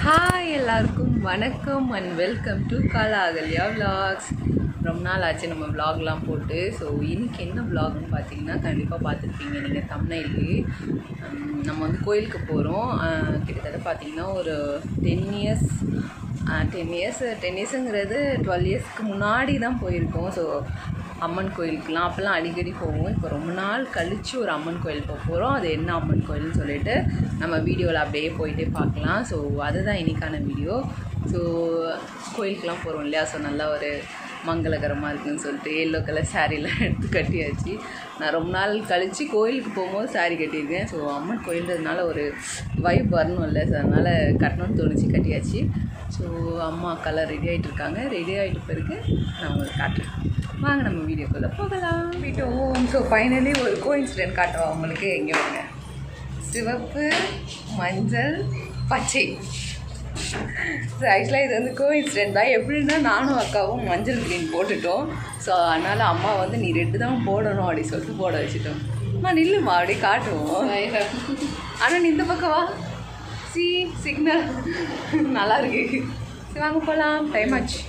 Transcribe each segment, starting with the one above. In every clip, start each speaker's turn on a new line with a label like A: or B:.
A: hi எல்லாருக்கும் வணக்கம் அண்ட் welcome to Kala Akalya vlogs ரொம்ப நாள் ஆச்சு நம்ம vlogலாம் போட்டு ஸோ இன்னைக்கு என்ன vlogனு பார்த்தீங்கன்னா கண்டிப்பாக பார்த்துருப்பீங்க நீங்கள் தமிழ்லேயே நம்ம வந்து கோயிலுக்கு போகிறோம் கிட்டத்தட்ட பார்த்தீங்கன்னா ஒரு ten years ten years ten இயர்ஸுங்கிறது டுவெல் இயர்ஸ்க்கு முன்னாடி தான் போயிருக்கோம் ஸோ அம்மன் கோயிலுக்குலாம் அப்போல்லாம் அடிக்கடி போவோம் இப்போ ரொம்ப நாள் கழித்து ஒரு அம்மன் கோயில் போக போகிறோம் அது என்ன அம்மன் கோயில்னு சொல்லிட்டு நம்ம வீடியோவில் அப்படியே போயிட்டே பார்க்கலாம் ஸோ அதுதான் இன்னைக்கான வீடியோ ஸோ கோயிலுக்குலாம் போகிறோம் இல்லையா ஸோ நல்லா ஒரு மங்களகரமாக இருக்குன்னு சொல்லிட்டு எல்லோ கலர் சாரீலாம் எடுத்து கட்டியாச்சு நான் ரொம்ப நாள் கழித்து கோயிலுக்கு போகும்போது சாரீ கட்டியிருக்கேன் ஸோ அம்மன் கோயில்ன்றதுனால ஒரு வைப் வரணும்ல ஸோ அதனால் கட்டணும்னு தோணுச்சு கட்டியாச்சு ஸோ அம்மா கலர் ரெடி ஆகிட்டு இருக்காங்க ரெடி ஆகிட்ட பிறகு நான் உங்களுக்கு காட்டுறேன் வாங்க நம்ம வீடியோக்குள்ளே போகலாம் வீட்டோம் ஸோ ஃபைனலி ஒரு கோ இன்சிடென்ட் காட்டுவா உங்களுக்கு எங்கே வாங்க சிவப்பு மஞ்சள் பச்சை ஸோ ஆக்சுவலாக இது வந்து கோ இன்சிடென்ட் தான் எப்படின்னா நானும் அக்காவும் மஞ்சள் க்ரீன் போட்டுட்டோம் ஸோ அதனால் அம்மா வந்து நீ ரெட்டு தான் போடணும் அப்படி சொல்லிட்டு போட வச்சுட்டோம் அம்மா நில்லுமா அப்படியே காட்டுவோம் ஆனால் நீ இந்த பக்கம் வா சி சிக்னல் நல்லா இருக்கு சரி வாங்க போகலாம் டைம் ஆச்சு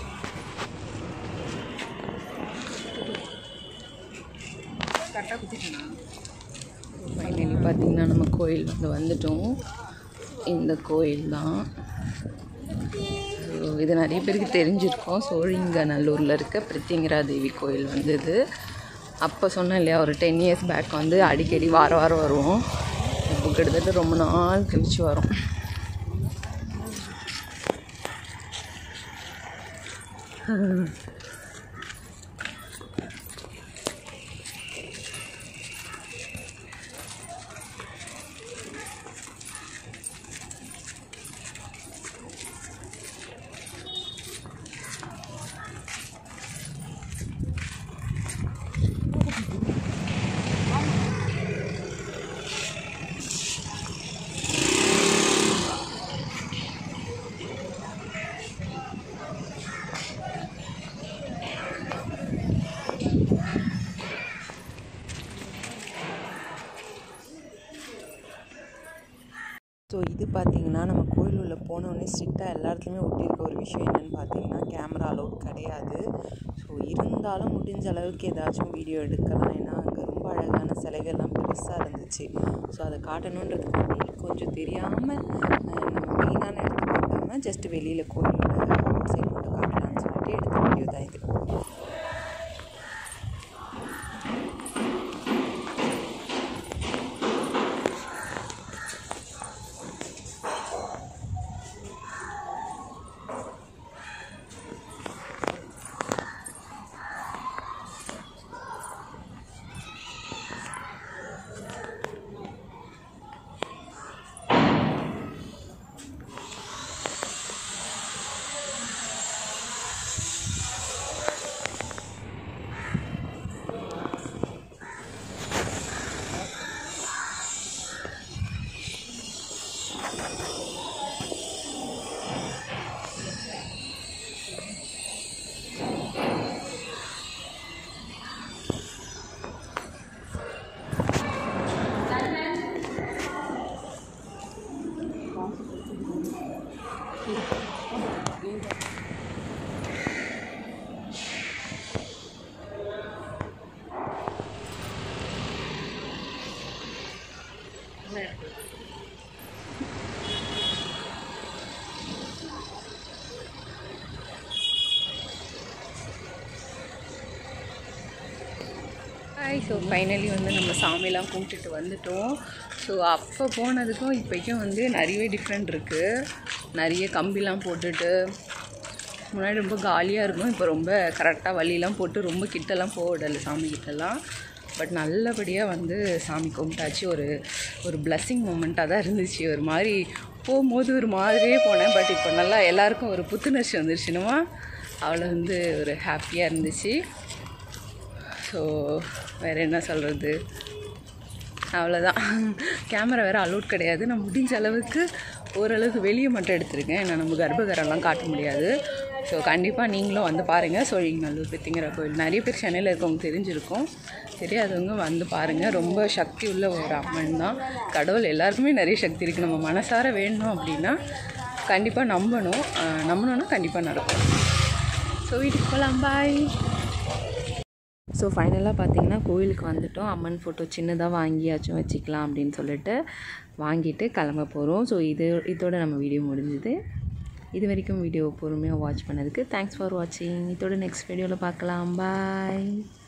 A: கரெக்டாக குத்திட்டேனா ஃபைனலி பார்த்தீங்கன்னா நம்ம கோயில் வந்து வந்துட்டோம் இந்த கோயில் தான் ஸோ இது நிறைய பேருக்கு தெரிஞ்சிருக்கும் சோழிங்கநல்லூரில் இருக்க பிரித்திங்கரா தேவி கோயில் வந்து இது அப்போ சொன்னேன் இல்லையா ஒரு டென் இயர்ஸ் பேக் வந்து அடிக்கடி வாரம் வாரம் வருவோம் இப்போ கிட்டத்தட்ட ரொம்ப நாள் கழிச்சு வரோம் ஸோ இது பார்த்தீங்கன்னா நம்ம கோயில் உள்ள போனோடனே ஸ்ட்ரிக்டாக எல்லா இடத்துலையுமே ஒட்டியிருக்க ஒரு விஷயம் என்னென்னு பார்த்தீங்கன்னா கேமரா அலோட் கிடையாது ஸோ இருந்தாலும் முடிஞ்ச அளவுக்கு ஏதாச்சும் வீடியோ எடுக்கலாம் ஏன்னா அங்கே ரொம்ப அழகான சிலைகள்லாம் பெருசாக இருந்துச்சு ஸோ அதை காட்டணுன்றதுக்காண்டி கொஞ்சம் தெரியாமல் நம்ம மெயினான இடத்த காட்டாமல் ஜஸ்ட் வெளியில் கோயிலோட அவுட் சைட் மட்டும் காட்டலாம்னு சொல்லிட்டு எடுத்த வீடியோ தான் இது ஹாய் ஸோ ஃபைனலி வந்து நம்ம சாமிலாம் கும்பிட்டுட்டு வந்துட்டோம் ஸோ அப்போ போனதுக்கும் இப்போக்கும் வந்து நிறையவே டிஃப்ரெண்ட் இருக்குது நிறைய கம்பிலாம் போட்டுட்டு முன்னாடி ரொம்ப காலியாக இருக்கும் இப்போ ரொம்ப கரெக்டாக வழியெலாம் போட்டு ரொம்ப கிட்டலாம் போக விடலை சாமி கிட்டலாம் பட் நல்லபடியாக வந்து சாமி கும்பிட்டாச்சு ஒரு ஒரு பிளஸ்ஸிங் மூமெண்ட்டாக தான் இருந்துச்சு ஒரு மாதிரி போகும்போது ஒரு மாதிரியே போனேன் பட் இப்போ நல்லா எல்லாருக்கும் ஒரு புத்துணர்ச்சி வந்துருச்சுனுமா அவ்வளோ வந்து ஒரு ஹாப்பியாக இருந்துச்சு ஸோ வேறு என்ன சொல்கிறது அவ்வளோதான் கேமரா வேறு அலோட் கிடையாது நான் முடிஞ்ச அளவுக்கு ஓரளவுக்கு வெளியே மட்டும் எடுத்திருக்கேன் ஏன்னா நம்ம கர்ப்பகரெல்லாம் காட்ட முடியாது ஸோ கண்டிப்பாக நீங்களும் வந்து பாருங்கள் சோழிங்கநல்லூர் பித்திங்கிற கோயில் நிறைய பேர் சென்னையில் இருக்கவங்க தெரிஞ்சிருக்கும் தெரியாதவங்க வந்து பாருங்கள் ரொம்ப சக்தி உள்ள ஒரு அம்மன் தான் கடவுள் எல்லாருக்குமே நிறைய சக்தி இருக்குது நம்ம மனசார வேணும் அப்படின்னா கண்டிப்பாக நம்பணும் அஹ் நம்பணுன்னா கண்டிப்பாக நடக்கும் ஸோ வீட்டுக்கு போகலாம் பாய் ஸோ ஃபைனலாக பார்த்தீங்கன்னா கோயிலுக்கு வந்துட்டோம் அம்மன் ஃபோட்டோ சின்னதாக வாங்கியாச்சும் வச்சுக்கலாம் அப்படின்னு சொல்லிட்டு வாங்கிட்டு கிளம்ப போகிறோம் ஸோ இது இதோட நம்ம வீடியோ முடிஞ்சுது இது வரைக்கும் வீடியோ பொறுமையாக வாட்ச் பண்ணதுக்கு தேங்க்ஸ் ஃபார் வாட்சிங் இதோட நெக்ஸ்ட் வீடியோவில் பார்க்கலாம் பாய்